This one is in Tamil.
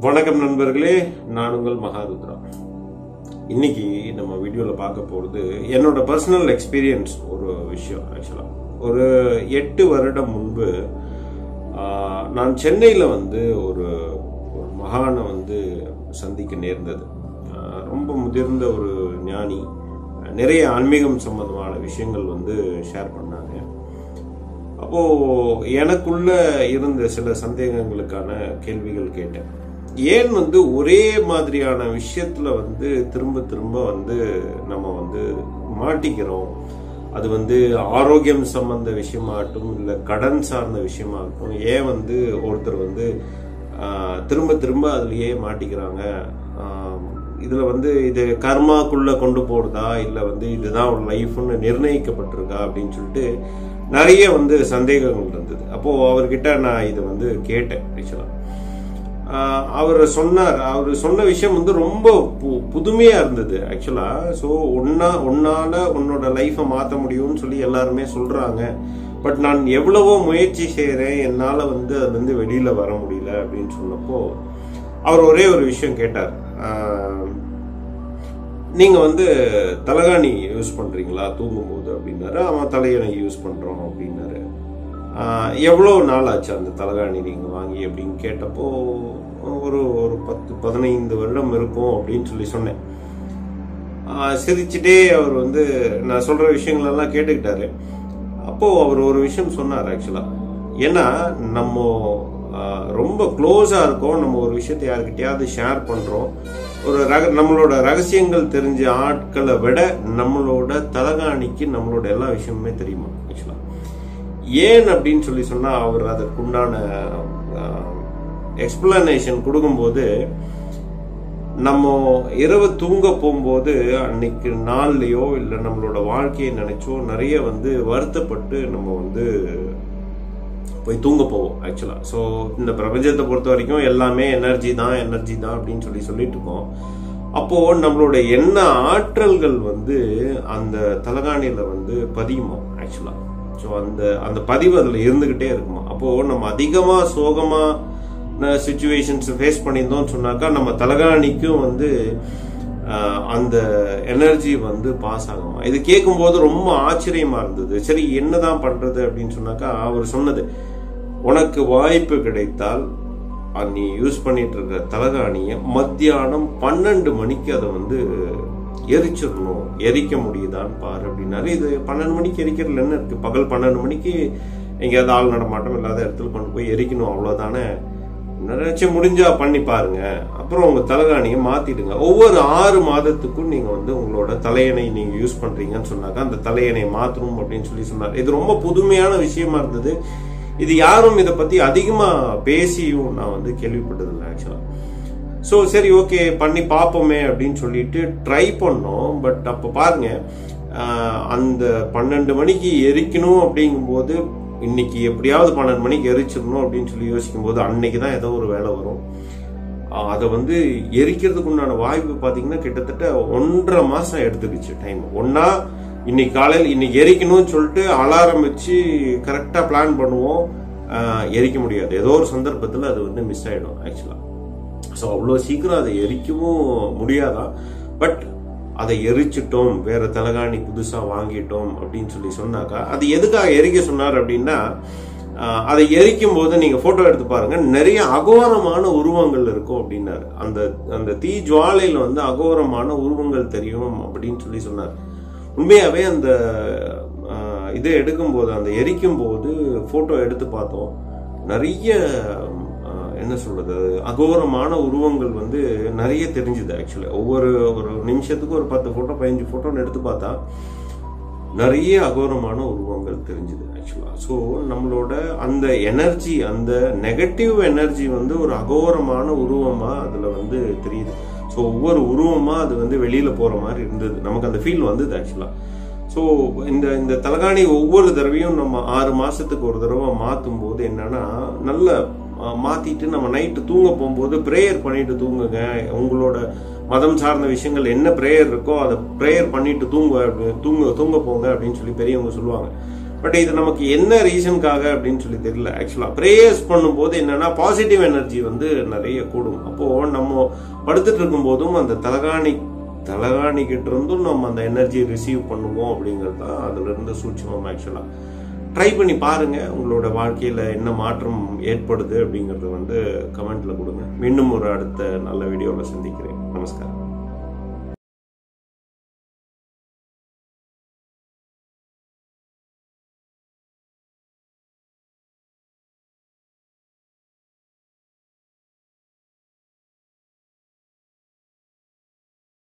வணக்கம் நண்பர்களே நான் உங்கள் மகாருத்ரா இன்னைக்கு நம்ம வீடியோவில் பார்க்க போகிறது என்னோட பர்சனல் எக்ஸ்பீரியன்ஸ் ஒரு விஷயம் ஆக்சுவலாக ஒரு எட்டு வருடம் முன்பு ஆஹ், நான் சென்னையில் வந்து ஒரு ஒரு மகானை வந்து சந்திக்க நேர்ந்தது ஆஹ், ரொம்ப முதிர்ந்த ஒரு ஞானி நிறைய ஆன்மீகம் சம்பந்தமான விஷயங்கள் வந்து ஷேர் பண்ணாங்க அப்போ எனக்குள்ள இருந்த சில சந்தேகங்களுக்கான கேள்விகள் கேட்டேன் ஏன் வந்து ஒரே மாதிரியான விஷயத்துல வந்து திரும்ப திரும்ப வந்து நம்ம வந்து மாட்டிக்கிறோம் அது வந்து ஆரோக்கியம் சம்பந்த விஷயமாகட்டும் இல்லை கடன் சார்ந்த விஷயமாகட்டும் ஏன் வந்து ஒருத்தர் வந்து ஆஹ், திரும்ப திரும்ப அதுலயே மாட்டிக்கிறாங்க ஆஹ், இதுல வந்து இது கர்மாக்குள்ள கொண்டு போறதா இல்ல வந்து இதுதான் ஒரு லைஃப்னு நிர்ணயிக்கப்பட்டிருக்கா அப்படின்னு சொல்லிட்டு நிறைய வந்து சந்தேகங்கள் இருந்தது அப்போ அவர்கிட்ட நான் இதை வந்து கேட்டேன் ஆக்சுவலா அவர் சொன்னார் அவர் சொன்ன விஷயம் வந்து ரொம்ப பு- புதுமையா இருந்தது ஆக்சுவலா ஸோ ஒன்னா உன்னால உன்னோட லைஃப்பை மாற்ற முடியும்னு சொல்லி எல்லாருமே சொல்றாங்க பட் நான் எவ்வளவோ முயற்சி செய்யறேன் என்னால வந்து அதுல இருந்து வெளியில வர முடியல அப்படின்னு சொன்னப்போ அவர் ஒரே ஒரு விஷயம் கேட்டார் ஆஹ், நீங்க வந்து தலகாணி யூஸ் பண்றீங்களா தூங்கும்போது அப்படின்னாரு அவன் தலையணை யூஸ் பண்றோம் அப்படின்னாரு ஆஹ், எவ்வளவு நாள் ஆச்சு அந்த தலகாணி நீங்க வாங்கி அப்படின்னு கேட்டப்போ ஒரு ஒரு பத்து பதினைந்து வருடம் இருக்கும் அப்படின்னு சொல்லி சொன்னேன் ஆஹ், சிரிச்சுட்டே அவர் வந்து நான் சொல்ற விஷயங்கள் எல்லாம் கேட்டுக்கிட்டாரு அப்போ அவர் ஒரு விஷயம் சொன்னார் ஆக்சுவலா ஏன்னா நம்ம ஆஹ், ரொம்ப க்ளோஸா இருக்கோம் நம்ம ஒரு விஷயத்தை யாருக்கிட்டயாவது ஷேர் பண்றோம் ஒரு ரக நம்மளோட ரகசியங்கள் தெரிஞ்ச ஆட்களை விட நம்மளோட தலகாணிக்கு நம்மளோட எல்லா விஷயமுமே தெரியுமா ஆக்சுவலா ஏன் அப்படின்னு சொல்லி சொன்னா அவர் அதற்குண்டான எக்ஸ்பிளனேஷன் கொடுக்கும்போது நம்ம இரவு தூங்க போகும்போது அன்னைக்கு நாள்லயோ இல்லை நம்மளோட வாழ்க்கையை நினைச்சோ நிறைய வந்து வருத்தப்பட்டு நம்ம வந்து போய் தூங்க போவோம் ஆக்சுவலா ஸோ இந்த பிரபஞ்சத்தை பொறுத்த வரைக்கும் எல்லாமே எனர்ஜி தான் எனர்ஜி தான் அப்படின்னு சொல்லி சொல்லிட்டு இருக்கோம் அப்போ நம்மளோட என்ன ஆற்றல்கள் வந்து அந்த தலகாணியில வந்து பதியுமா ஆக்சுவலா ஸோ அந்த அந்த பதிவு அதுல இருந்துகிட்டே இருக்குமா அப்போ நம்ம அதிகமா சோகமா சுச்சுவேஷன்ஸ் ஃபேஸ் பண்ணியிருந்தோம்னு சொன்னாக்கா நம்ம தலகாணிக்கும் வந்து ஆஹ், அந்த எனர்ஜி வந்து பாஸ் ஆகுமா இது கேட்கும்போது ரொம்ப ஆச்சரியமா இருந்தது சரி என்னதான் பண்றது அப்படின்னு சொன்னாக்கா அவர் சொன்னது உனக்கு வாய்ப்பு கிடைத்தால் அஹ், நீ யூஸ் பண்ணிட்டு இருக்கிற தலகாணிய மத்தியானம் பன்னெண்டு மணிக்கு அதை வந்து எரிச்சிடணும் எரிக்க முடியுதான்னு பாரு அப்படின்னாரு இது பன்னெண்டு மணிக்கு எரிக்கிறதுல என்ன இருக்கு பகல் பன்னெண்டு மணிக்கு எங்கேயாவது ஆள் நடமாட்டம் இல்லாத இடத்துல கொண்டு போய் எரிக்கணும் அவ்வளவுதானே நினைச்சு முடிஞ்சா பண்ணி பாருங்க அப்புறம் உங்க தலகாணியை மாத்திடுங்க ஒவ்வொரு ஆறு மாதத்துக்கும் நீங்க வந்து உங்களோட தலையணை நீங்க யூஸ் பண்றீங்கன்னு சொன்னாக்கா அந்த தலையணை மாத்தணும் அப்படின்னு சொல்லி சொன்னார் இது ரொம்ப புதுமையான விஷயமா இருந்தது இது யாரும் இதை பத்தி அதிகமா பேசியும் நான் வந்து கேள்விப்பட்டதில்லை ஆக்சுவலா ஸோ சரி ஓகே பண்ணி பார்ப்போமே அப்படின்னு சொல்லிட்டு ட்ரை பண்ணோம் பட் அப்போ பாருங்க ஆஹ், அந்த பன்னெண்டு மணிக்கு எரிக்கணும் அப்படிங்கும்போது இன்னைக்கு எப்படியாவது பன்னெண்டு மணிக்கு எரிச்சிடணும் அப்படின்னு சொல்லி யோசிக்கும் போது அன்னைக்கு தான் ஏதோ ஒரு வேலை வரும் ஆஹ், அதை வந்து எரிக்கிறதுக்கு உண்டான வாய்ப்பு பார்த்தீங்கன்னா கிட்டத்தட்ட ஒன்றரை மாசம் எடுத்துக்கிச்சு டைம் ஒன்னா இன்னைக்கு காலையில் இன்னைக்கு எரிக்கணும்னு சொல்லிட்டு அலாரம் வச்சு கரெக்டாக பிளான் பண்ணுவோம் ஆஹ், எரிக்க முடியாது ஏதோ ஒரு சந்தர்ப்பத்தில் அது வந்து மிஸ் ஆயிடும் ஆக்சுவலாக ஸோ அவ்வளோ சீக்கிரம் அதை எரிக்கவும் முடியாதான் பட் அதை எரிச்சிட்டோம் வேற தலகாணி புதுசா வாங்கிட்டோம் அப்படின்னு சொல்லி சொன்னாக்கா அது எதுக்காக எரிக்க சொன்னார் அப்படின்னா ஆஹ், அதை எரிக்கும் போது நீங்க போட்டோ எடுத்து பாருங்க நிறைய அகோரமான உருவங்கள் இருக்கும் அப்படின்னாரு அந்த அந்த தீ ஜுவாலையில வந்து அகோரமான உருவங்கள் தெரியும் அப்படின்னு சொல்லி சொன்னார் உண்மையாவே அந்த ஆஹ், இதை எடுக்கும்போது அந்த எரிக்கும் போது போட்டோ எடுத்து பார்த்தோம் நிறைய ஆஹ், என்ன சொல்றது அகோரமான உருவங்கள் வந்து நிறைய தெரிஞ்சுது ஆக்சுவலி ஒவ்வொரு ஒரு நிமிஷத்துக்கு ஒரு பத்து போட்டோ பதினஞ்சு போட்டோன்னு எடுத்து பார்த்தா நிறைய அகோரமான உருவங்கள் தெரிஞ்சுது ஆக்சுவலா ஸோ நம்மளோட அந்த எனர்ஜி அந்த நெகட்டிவ் எனர்ஜி வந்து ஒரு அகோரமான உருவமா அதுல வந்து தெரியுது ஸோ ஒவ்வொரு உருவமா அது வந்து வெளியில போற மாதிரி இருந்தது நமக்கு அந்த ஃபீல் வந்தது ஆக்சுவலா ஸோ இந்த இந்த தலகாணி ஒவ்வொரு தடவையும் நம்ம ஆறு மாசத்துக்கு ஒரு தடவை மாற்றும் போது என்னன்னா நல்ல அஹ், மாத்திட்டு நம்ம நைட்டு தூங்க போகும்போது ப்ரேயர் பண்ணிட்டு தூங்குங்க உங்களோட மதம் சார்ந்த விஷயங்கள் என்ன ப்ரேயர் இருக்கோ அதை ப்ரேயர் பண்ணிட்டு தூங்க அப்படி- தூங்க தூங்க போங்க அப்படின்னு சொல்லி பெரியவங்க சொல்லுவாங்க பட் இது நமக்கு என்ன ரீசனுக்காக அப்படின்னு சொல்லி தெரியல ஆக்சுவலா ப்ரேயர்ஸ் பண்ணும்போது என்னன்னா பாசிட்டிவ் எனர்ஜி வந்து நிறைய கூடும் அப்போ நம்ம படுத்துட்டு இருக்கும் போதும் அந்த தலகாணி தலகாணி கிட்ட இருந்தும் நம்ம அந்த எனர்ஜி ரிசீவ் பண்ணுவோம் அப்படிங்கிறது தான் அதுல இருந்து சூட்சமம் ஆக்சுவலா ட்ரை பண்ணி பாருங்க உங்களோட வாழ்க்கையில என்ன மாற்றம் ஏற்படுது அப்படிங்கறது வந்து கமெண்ட்ல கொடுங்க மீண்டும் ஒரு அடுத்த நல்ல வீடியோவில் சந்திக்கிறேன் நமஸ்காரம்